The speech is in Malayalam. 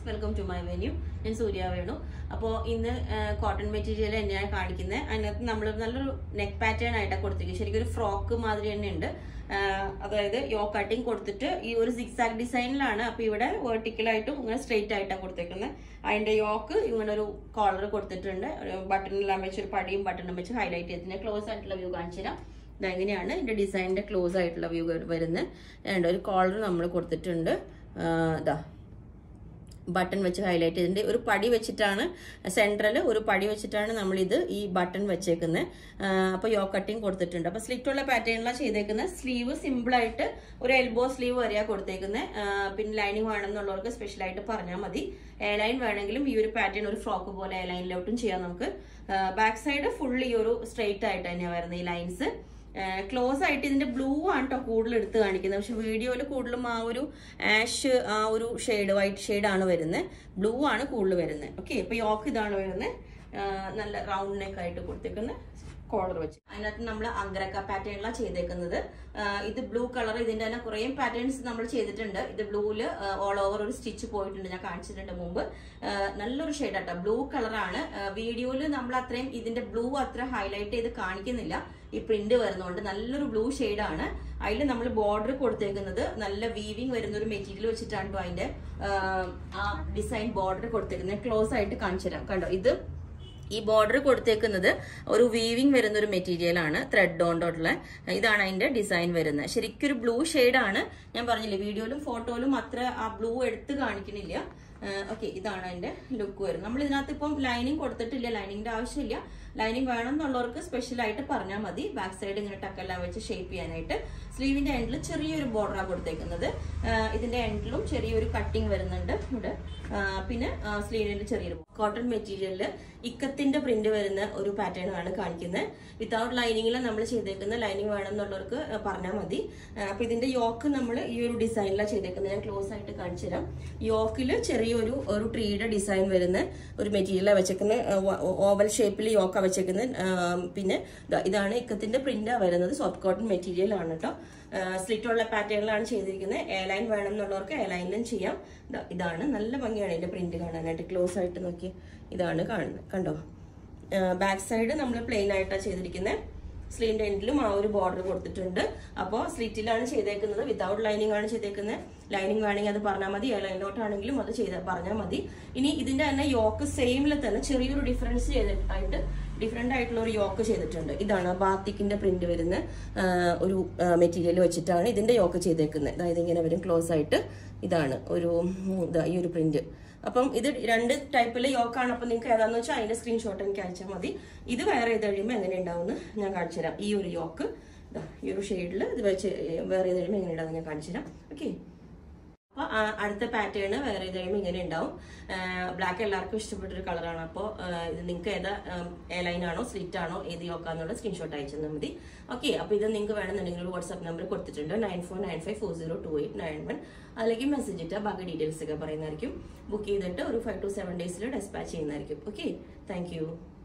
വെൽക്കം ടു മൈ വെന്യൂ ഞാൻ സൂര്യ വേണു അപ്പോൾ ഇന്ന് കോട്ടൺ മെറ്റീരിയൽ തന്നെയാണ് കാണിക്കുന്നത് അതിനകത്ത് നമ്മൾ നല്ലൊരു നെക്ക് പാറ്റേൺ ആയിട്ടാണ് കൊടുത്തിരിക്കുന്നത് ശരിക്കും ഒരു ഫ്രോക്ക് മാതിരി തന്നെ ഉണ്ട് അതായത് യോ കട്ടിങ് കൊടുത്തിട്ട് ഈ ഒരു സിക്സാക് ഡിസൈനിലാണ് അപ്പൊ ഇവിടെ വെർട്ടിക്കലായിട്ടും ഇങ്ങനെ സ്ട്രെയിറ്റ് ആയിട്ടാണ് കൊടുത്തേക്കുന്നത് അതിന്റെ യോക്ക് ഇങ്ങനെ ഒരു കോളർ കൊടുത്തിട്ടുണ്ട് ബട്ടണെല്ലാം വെച്ച് ഒരു പടിയും ബട്ടണും വെച്ച് ഹൈലൈറ്റ് ചെയ്തിട്ട് ക്ലോസ് ആയിട്ടുള്ള വ്യൂ കാണിച്ചു തരാം ഇതെങ്ങനെയാണ് ഇതിന്റെ ഡിസൈനിന്റെ ക്ലോസ് ആയിട്ടുള്ള വ്യൂ വരുന്നത് ഒരു കോളർ നമ്മൾ കൊടുത്തിട്ടുണ്ട് ഇതാ ബട്ടൺ വെച്ച് ഹൈലൈറ്റ് ചെയ്തിട്ടുണ്ട് ഒരു പടി വെച്ചിട്ടാണ് സെൻട്രൽ ഒരു പടി വെച്ചിട്ടാണ് നമ്മൾ ഇത് ഈ ബട്ടൺ വെച്ചേക്കുന്നത് അപ്പോൾ യോ കട്ടിങ് കൊടുത്തിട്ടുണ്ട് അപ്പോൾ സ്ലിറ്റുള്ള പാറ്റേണിലാണ് ചെയ്തേക്കുന്നത് സ്ലീവ് സിമ്പിളായിട്ട് ഒരു എൽബോ സ്ലീവ് വരെയാണ് കൊടുത്തേക്കുന്നത് പിന്നെ ലൈനിങ് വേണമെന്നുള്ളവർക്ക് സ്പെഷ്യലായിട്ട് പറഞ്ഞാൽ മതി എയർലൈൻ വേണമെങ്കിലും ഈ ഒരു പാറ്റേൺ ഒരു ഫ്രോക്ക് പോലെ എയർലൈനിലോട്ടും ചെയ്യാം നമുക്ക് ബാക്ക് സൈഡ് ഫുൾ ഈ ഒരു സ്ട്രെയിറ്റ് ആയിട്ട് തന്നെയാണ് വരുന്നത് ഈ ലൈൻസ് ക്ലോസ് ആയിട്ട് ഇതിന്റെ ബ്ലൂ ആണ് കേട്ടോ കൂടുതൽ എടുത്ത് കാണിക്കുന്നത് പക്ഷെ വീഡിയോയിൽ കൂടുതലും ആ ഒരു ആഷ് ആ ഒരു ഷെയ്ഡ് വൈറ്റ് ഷെയ്ഡ് ആണ് വരുന്നത് ബ്ലൂ ആണ് കൂടുതൽ വരുന്നത് ഓക്കെ ഇപ്പൊ യോക്ക് ഇതാണ് വരുന്നത് നല്ല റൗണ്ട് നെക്ക് ആയിട്ട് കൊടുത്തേക്കുന്നത് കോളർ വെച്ച് അതിനകത്ത് നമ്മൾ അങ്കരക്ക പാറ്റേണിലാണ് ചെയ്തേക്കുന്നത് ഇത് ബ്ലൂ കളർ ഇതിന്റെ തന്നെ കുറേ പാറ്റേൺസ് നമ്മൾ ചെയ്തിട്ടുണ്ട് ഇത് ബ്ലൂവില് ഓൾ ഓവർ ഒരു സ്റ്റിച്ച് പോയിട്ടുണ്ട് ഞാൻ കാണിച്ചിട്ടുണ്ട് മുമ്പ് നല്ലൊരു ഷെയ്ഡ് ആട്ടോ ബ്ലൂ കളറാണ് വീഡിയോയിൽ നമ്മൾ അത്രയും ഇതിന്റെ ബ്ലൂ അത്ര ഹൈലൈറ്റ് ചെയ്ത് കാണിക്കുന്നില്ല ഈ പ്രിന്റ് വരുന്നതുകൊണ്ട് നല്ലൊരു ബ്ലൂ ആണ് അതിൽ നമ്മൾ ബോർഡർ കൊടുത്തേക്കുന്നത് നല്ല വീവിങ് വരുന്ന ഒരു മെറ്റീരിയൽ വെച്ചിട്ടാണ് കേട്ടോ അതിന്റെ ആ ഡിസൈൻ ബോർഡർ കൊടുത്തേക്കുന്നത് ക്ലോസ് ആയിട്ട് കാണിച്ചു തരാം കണ്ടോ ഇത് ഈ ബോർഡർ കൊടുത്തേക്കുന്നത് ഒരു വീവിങ് വരുന്ന ഒരു മെറ്റീരിയൽ ആണ് ത്രെഡ് കൊണ്ടുള്ള ഇതാണ് അതിന്റെ ഡിസൈൻ വരുന്നത് ശരിക്കും ഒരു ബ്ലൂ ആണ് ഞാൻ പറഞ്ഞില്ലേ വീഡിയോയിലും ഫോട്ടോയിലും അത്ര ആ ബ്ലൂ എടുത്ത് കാണിക്കുന്നില്ല ഓക്കെ ഇതാണ് അതിന്റെ ലുക്ക് വരുന്നത് നമ്മൾ ഇതിനകത്ത് ഇപ്പം ലൈനിങ് കൊടുത്തിട്ടില്ല ലൈനിങ്ങിന്റെ ആവശ്യമില്ല ലൈനിങ് വേണം എന്നുള്ളവർക്ക് സ്പെഷ്യൽ ആയിട്ട് പറഞ്ഞാൽ മതി ബാക്ക് സൈഡ് ഇങ്ങനെ ടക്കെല്ലാം വെച്ച് ഷേപ്പ് ചെയ്യാനായിട്ട് സ്ലീവിന്റെ എൻഡിൽ ചെറിയൊരു ബോർഡറാണ് കൊടുത്തേക്കുന്നത് ഇതിന്റെ എൻഡിലും ചെറിയൊരു കട്ടിങ് വരുന്നുണ്ട് ഇവിടെ പിന്നെ സ്ലീവിന്റെ ചെറിയൊരു കോട്ടൺ മെറ്റീരിയലില് ഇക്കത്തിന്റെ പ്രിന്റ് വരുന്ന ഒരു പാറ്റേൺ ആണ് കാണിക്കുന്നത് വിത്തൗട്ട് ലൈനിങ്ങിൽ നമ്മൾ ചെയ്തേക്കുന്ന ലൈനിങ് വേണം എന്നുള്ളവർക്ക് പറഞ്ഞാൽ മതി അപ്പൊ ഇതിന്റെ യോക്ക് നമ്മൾ ഈ ഒരു ഡിസൈനിലാണ് ചെയ്തേക്കുന്നത് ഞാൻ ക്ലോസ് ആയിട്ട് കാണിച്ചു തരാം യോക്കിൽ ചെറിയൊരു ഒരു ട്രീയുടെ ഡിസൈൻ വരുന്ന ഒരു മെറ്റീരിയലാണ് വെച്ചേക്കുന്നത് ഓവൽ ഷേപ്പിൽ യോക്ക വെച്ചേക്കുന്നത് പിന്നെ ഇതാണ് ഇക്കത്തിന്റെ പ്രിന്റ് വരുന്നത് സോഫ്റ്റ് കോട്ടൺ മെറ്റീരിയൽ ആണ് കേട്ടോ സ്ലിറ്റ് ഉള്ള പാറ്റേണിലാണ് ചെയ്തിരിക്കുന്നത് എയർലൈൻ വേണം എന്നുള്ളവർക്ക് എയർലൈനിലും ചെയ്യാം ഇതാണ് നല്ല ഭംഗിയാണ് ഇതിന്റെ പ്രിന്റ് കാണാനായിട്ട് ക്ലോസ് ആയിട്ട് നോക്കി ഇതാണ് കാണുന്നത് കണ്ടോ ബാക്ക് സൈഡ് നമ്മൾ പ്ലെയിൻ ആയിട്ടാണ് ചെയ്തിരിക്കുന്നത് സ്ലീവിന്റെ എൻഡിലും ആ ഒരു ബോർഡർ കൊടുത്തിട്ടുണ്ട് അപ്പോൾ സ്ലിറ്റിലാണ് ചെയ്തേക്കുന്നത് വിത്തൗട്ട് ലൈനിങ് ആണ് ചെയ്തേക്കുന്നത് ലൈനിങ് വേണമെങ്കിൽ അത് പറഞ്ഞാൽ മതി ലൈനിലോട്ടാണെങ്കിലും അത് ചെയ്ത പറഞ്ഞാൽ മതി ഇനി ഇതിന്റെ തന്നെ യോക്ക് സെയിമിൽ തന്നെ ചെറിയൊരു ഡിഫറൻസ് ചെയ്തിട്ടായിട്ട് ഡിഫറെന്റ് ആയിട്ടുള്ള ഒരു യോക്ക് ചെയ്തിട്ടുണ്ട് ഇതാണ് ബാത്തിക്കിന്റെ പ്രിന്റ് വരുന്ന ഒരു മെറ്റീരിയൽ വെച്ചിട്ടാണ് ഇതിന്റെ യോക്ക് ചെയ്തേക്കുന്നത് അതായത് ഇങ്ങനെ വരും ക്ലോസ് ആയിട്ട് ഇതാണ് ഒരു ഈ ഒരു പ്രിന്റ് അപ്പം ഇത് രണ്ട് ടൈപ്പിലെ യോക്കാണ് അപ്പം നിങ്ങൾക്ക് ഏതാന്ന് വെച്ചാൽ അതിന്റെ സ്ക്രീൻഷോട്ട് എനിക്ക് അയച്ചാൽ മതി ഇത് വേറെ ചെയ്ത് കഴിയുമ്പോൾ എങ്ങനെ ഉണ്ടാവും ഞാൻ കാണിച്ചു തരാം ഈ ഒരു യോക്ക് ഈ ഒരു ഷെയ്ഡിൽ ഇത് വെച്ച് വേറെ ചെയ്ത് കഴിയുമ്പോൾ എങ്ങനെ ഉണ്ടാവും ഞാൻ കാണിച്ചു തരാം ഓക്കെ അപ്പൊ അടുത്ത പാറ്റേൺ വേറെ ചെയ്ത് കഴിയുമ്പോൾ ഇങ്ങനെ ഉണ്ടാവും ബ്ലാക്ക് എല്ലാവർക്കും ഇഷ്ടപ്പെട്ടൊരു കളറാണ് അപ്പോൾ ഇത് നിങ്ങൾക്ക് ഏതാ എയർലൈൻ ആണോ സ്ലിറ്റ് ആണോ ഏത് യോക്കാന്നുള്ള സ്ക്രീൻഷോട്ട് അയച്ചു തന്നാൽ മതി ഓക്കെ അപ്പോൾ ഇത് നിങ്ങൾക്ക് വേണമെന്നുണ്ടെങ്കിൽ വാട്സ്ആപ്പ് നമ്പർ കൊടുത്തിട്ടുണ്ട് nine four nine five four zero two eight nine one അതിലേക്ക് മെസ്സേജ് ഇട്ടാൽ ബാക്കി ഡീറ്റെയിൽസ് ഒക്കെ പറയുന്നതായിരിക്കും ബുക്ക് ചെയ്തിട്ട് ഒരു ഫൈവ് ടു സെവൻ ഡേയ്സിൽ ഡെസ്പാച്ച് ചെയ്യുന്നതായിരിക്കും ഓക്കെ താങ്ക്